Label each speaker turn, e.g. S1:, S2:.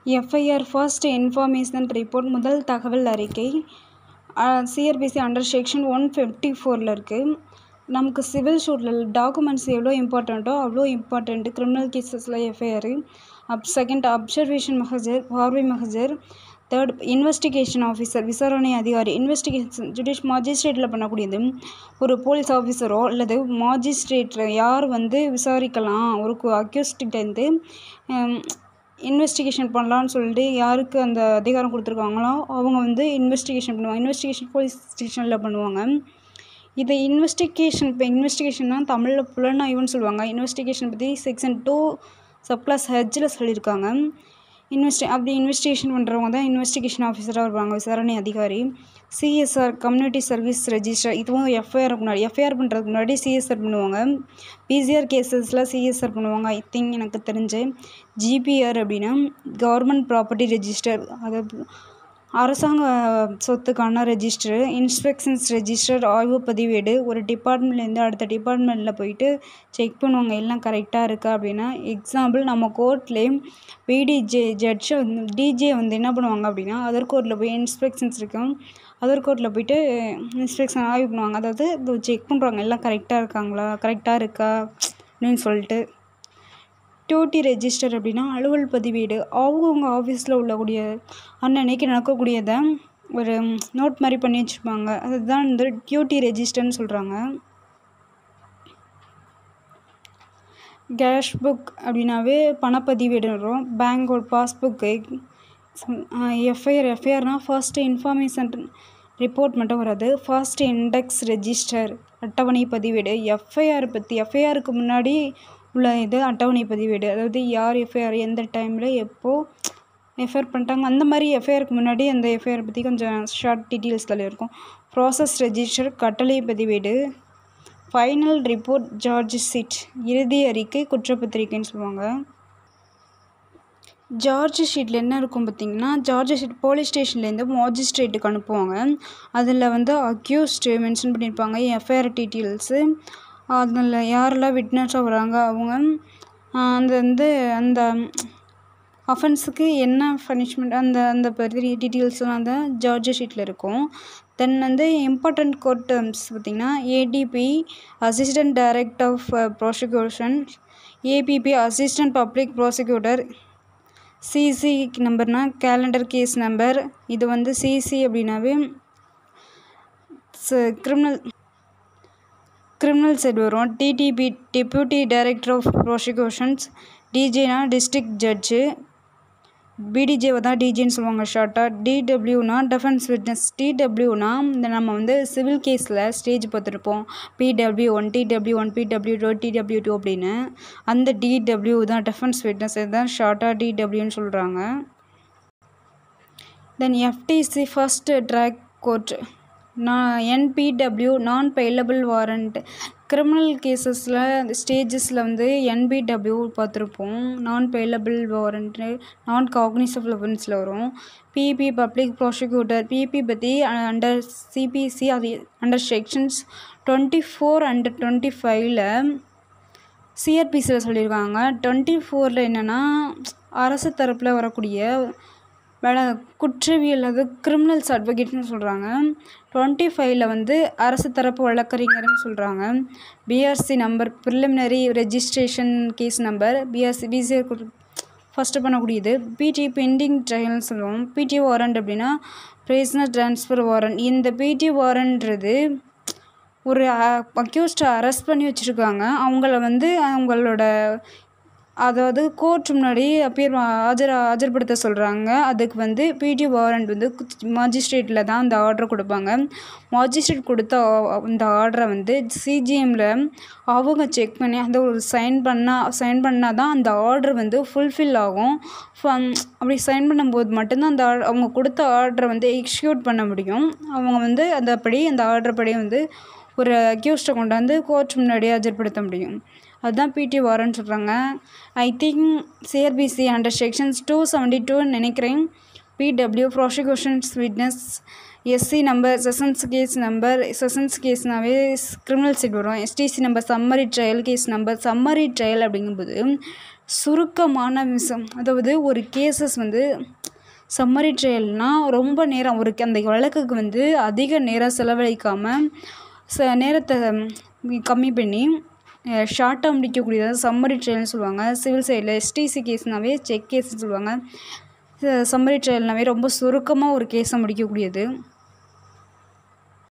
S1: FIR first information report முதல் தகவல் அறிக்கை CrPC under section one fifty ஃபோரில் இருக்குது நமக்கு சிவில் சூட்டில் டாக்குமெண்ட்ஸ் எவ்வளோ இம்பார்ட்டண்ட்டோ அவ்வளோ இம்பார்ட்டண்ட்டு கிரிமினல் கேசஸில் எஃப்ஐஆர் அப் செகண்ட் அப்சர்வேஷன் மகஜர் பார்வை மகஜர் தேர்ட் இன்வெஸ்டிகேஷன் ஆஃபீஸர் விசாரணை அதிகாரி இன்வெஸ்டிகேஷன் ஜுடிஷ் மாஜிஸ்ட்ரேட்டில் பண்ணக்கூடியது ஒரு போலீஸ் ஆஃபீஸரோ அல்லது மாஜிஸ்ட்ரேட் யார் வந்து விசாரிக்கலாம் ஒரு அக்யூஸ்டிட்டேருந்து இன்வெஸ்டிகேஷன் பண்ணலான்னு சொல்லிட்டு யாருக்கு அந்த அதிகாரம் கொடுத்துருக்காங்களோ அவங்க வந்து இன்வெஸ்டிகேஷன் பண்ணுவாங்க இன்வெஸ்டிகேஷன் போலீஸ் ஸ்டேஷனில் பண்ணுவாங்க இதை இன்வெஸ்டிகேஷன் இப்போ இன்வெஸ்டிகேஷன்னா தமிழில் புலனாய்வுன்னு சொல்லுவாங்க இன்வெஸ்டிகேஷன் பற்றி செக்ஷன் டூ சப்ளாஸ் ஹெச்சில் சொல்லியிருக்காங்க இன்வெஸ்டி அப்படி இன்வெஸ்டிகேஷன் பண்ணுறவங்க தான் இன்வெஸ்டிகேஷன் ஆஃபீஸராக வருவாங்க விசாரணை அதிகாரி சிஎஸ்ஆர் கம்யூனிட்டி சர்வீஸ் ரெஜிஸ்டர் இதுவும் எஃப்ஐஆருக்கு முன்னாடி எஃப்ஐஆர் பண்ணுறதுக்கு முன்னாடி சிஎஸ்ஆர் பண்ணுவாங்க பிசிஆர் கேசஸில் சிஎஸ்ஆர் பண்ணுவாங்க ஐ திங்க் எனக்கு தெரிஞ்சு ஜிபிஆர் அப்படின்னா கவர்மெண்ட் ப்ராப்பர்ட்டி ரெஜிஸ்டர் அது அரசாங்க சொத்துக்கான ரெஜிஸ்டரு இன்ஸ்பெக்ஷன்ஸ் ரெஜிஸ்டர் ஆய்வு பதிவேடு ஒரு டிபார்ட்மெண்ட்லேருந்து அடுத்த டிபார்ட்மெண்ட்டில் போயிட்டு செக் பண்ணுவாங்க எல்லாம் கரெக்டாக இருக்கா அப்படின்னா எக்ஸாம்பிள் நம்ம கோர்ட்லேயே பிடிஜே ஜட்ஜை வந்து டிஜே வந்து என்ன பண்ணுவாங்க அப்படின்னா அதர் கோர்ட்டில் போய் இன்ஸ்பெக்ஷன்ஸ் இருக்கும் அதர் கோர்ட்டில் போயிட்டு இன்ஸ்பெக்ஷன் ஆய்வு பண்ணுவாங்க அதாவது இது செக் பண்ணுறாங்க எல்லாம் கரெக்டாக இருக்காங்களா கரெக்டாக இருக்கா அப்படின்னு சொல்லிட்டு டியூட்டி ரெஜிஸ்டர் அப்படின்னா அலுவல் பதிவேடு அவங்கவுங்க ஆஃபீஸில் உள்ளக்கூடிய அன்னன்னைக்கு நடக்கக்கூடியதை ஒரு நோட் மாதிரி பண்ணி வச்சுருப்பாங்க அதுதான் வந்து டியூட்டி ரெஜிஸ்டர்னு சொல்கிறாங்க கேஷ் புக் அப்படின்னாவே பணப்பதிவேடு வரும் பேங்கோட பாஸ்புக்கு எஃப்ஐஆர் எஃப்ஐஆர்னால் ஃபர்ஸ்ட் இன்ஃபர்மேஷன் ரிப்போர்ட் மட்டும் வராது ஃபர்ஸ்ட் இண்டெக்ஸ் ரெஜிஸ்டர் அட்டவணை பதிவேடு எஃப்ஐஆர் பற்றி எஃப்ஐஆருக்கு முன்னாடி உள்ள இது அட்டவணை பதிவேடு அதாவது யார் எஃப்ஐஆர் எந்த டைமில் எப்போது எஃப்ஐஆர் பண்ணிட்டாங்க அந்த மாதிரி எஃப்ஐஆருக்கு முன்னாடி அந்த எஃப்ஐஆர் பற்றி கொஞ்சம் ஷார்ட் டீட்டெயில்ஸ் அதில் இருக்கும் ப்ராசஸ் ரெஜிஸ்டர் கட்டளை பதிவேடு ஃபைனல் ரிப்போர்ட் ஜார்ஜ் ஷீட் இறுதி அறிக்கை குற்றப்பத்திரிக்கைன்னு சொல்லுவாங்க ஜார்ஜ் ஷீட்டில் என்ன இருக்கும் பார்த்தீங்கன்னா ஜார்ஜ் ஷீட் போலீஸ் ஸ்டேஷன்லேருந்து மாஜிஸ்ட்ரேட்டுக்கு அனுப்புவாங்க அதில் வந்து அக்யூஸ்டு மென்ஷன் பண்ணியிருப்பாங்க எஃப்ஐஆர் டீட்டெயில்ஸு அதில் யாரெல்லாம் விட்னஸாக வராங்க அவங்க அந்த வந்து அந்த அஃபென்ஸுக்கு என்ன பனிஷ்மெண்ட் அந்த அந்த பெரிய டீட்டெயில்ஸ்லாம் அந்த ஜார்ஜ் ஷீட்டில் இருக்கும் தென் வந்து இம்பார்ட்டண்ட் கோர்ட் டேர்ம்ஸ் பார்த்திங்கன்னா ADP assistant director of prosecution APP assistant public prosecutor CC நம்பர்னால் கேலண்டர் கேஸ் நம்பர் இது வந்து சிசி அப்படின்னாவே கிரிமினல் கிரிமினல் சைடு வரும் DDP deputy director of prosecutions டிஜேனா டிஸ்ட்ரிக்ட் ஜட்ஜு பிடிஜேவை தான் டிஜேன்னு சொல்லுவாங்க ஷார்ட்டாக டிடபிள்யூனா டிஃபென்ஸ் விட்னஸ் டிடபிள்யூனா இந்த நம்ம வந்து சிவில் கேஸில் ஸ்டேஜ் பார்த்துருப்போம் PW one DW one PW two DW two அப்படின்னு அந்த டிடபிள்யூ தான் டிஃபென்ஸ் விட்னஸ் இதுதான் ஷார்ட்டாக டிடபிள்யூன்னு சொல்கிறாங்க then FTC fast track court நான் NBW non bailable warrant criminal கேசஸில் ஸ்டேஜஸில் வந்து என்பிடபிள்யூ பார்த்துருப்போம் non bailable warrant non cognizable ஒஃபென்ஸில் வரும் பிபி பப்ளிக் ப்ராசிக்யூட்டர் பிபி பற்றி அண்டர் சிபிசி அது under sections twenty four under twenty ஃபைவ்ல சிஆர்பிசியில் சொல்லியிருக்காங்க டுவெண்ட்டி ஃபோரில் என்னென்னா அரசு தரப்பில் வரக்கூடிய வேலை குற்றவியல் அது கிரிமினல்ஸ் அட்வொகேட்னு சொல்கிறாங்க டுவெண்ட்டி ஃபைவ்ல வந்து அரசு தரப்பு வழக்கறிஞர்னு சொல்கிறாங்க PRC number preliminary registration case number PRC PCR first பண்ணக்கூடியது பிடி பெண்டிங் ட்ரையல்னு சொல்லுவோம் பிடி வாரண்ட் அப்படின்னா ப்ரைஸ்னர் ட்ரான்ஸ்ஃபர் வாரண்ட் இந்த பிடி வாரண்ட்றது ஒரு அக்யூஸ்டை அரெஸ்ட் பண்ணி வச்சுருக்காங்க அவங்கள வந்து அவங்களோட அதாவது கோர்ட் முன்னாடி அப்பியர் ஆஜர் ஆஜர்படுத்த சொல்கிறாங்க அதுக்கு வந்து பிடி வாரண்ட் வந்து மாஜிஸ்ட்ரேட்டில் தான் அந்த ஆர்டர் கொடுப்பாங்க மாஜிஸ்ட்ரேட் கொடுத்த அந்த ஆர்டரை வந்து சிஜிஎம்மில் அவங்க செக் பண்ணி அந்த ஒரு சைன் பண்ணால் சைன் பண்ணால் தான் அந்த ஆர்டர் வந்து ஃபுல்ஃபில் ஆகும் அப்படி சைன் பண்ணும்போது மட்டும்தான் அந்த அவங்க கொடுத்த ஆர்டரை வந்து எக்ஸிக்யூட் பண்ண முடியும் அவங்க வந்து அந்த படி அந்த ஆர்டர் படி வந்து ஒரு அக்யூஸ்டை கொண்டாந்து கோர்ட் முன்னாடி ஆஜர்படுத்த முடியும் அதுதான் பிடி வாரன்னு சொல்கிறாங்க I think CrPC under sections two seventy டூன்னு நினைக்கிறேன் PW prosecutions witness SC number sessions case number sessions கேஸ்னாவே கிரிமினல் சைட் வரும் STC number summary trial case number summary trial அப்படிங்கும்போது சுருக்கமான விஷயம் அதாவது ஒரு கேசஸ் வந்து சம்மரி ட்ரையல்னால் ரொம்ப நேரம் ஒரு அந்த வழக்குக்கு வந்து அதிக நேரம் செலவழிக்காமல் ச நேரத்தை கம்மி பண்ணி ஷார்ட்டாக முடிக்கக்கூடியது சம்மரி ட்ரையல்னு சொல்லுவாங்க சிவில் சைடில் எஸ்டிசி கேஸ்னாவே செக் கேஸ்னு சொல்லுவாங்க சம்மரி ட்ரையல்னாவே ரொம்ப சுருக்கமாக ஒரு கேஸை முடிக்கக்கூடியது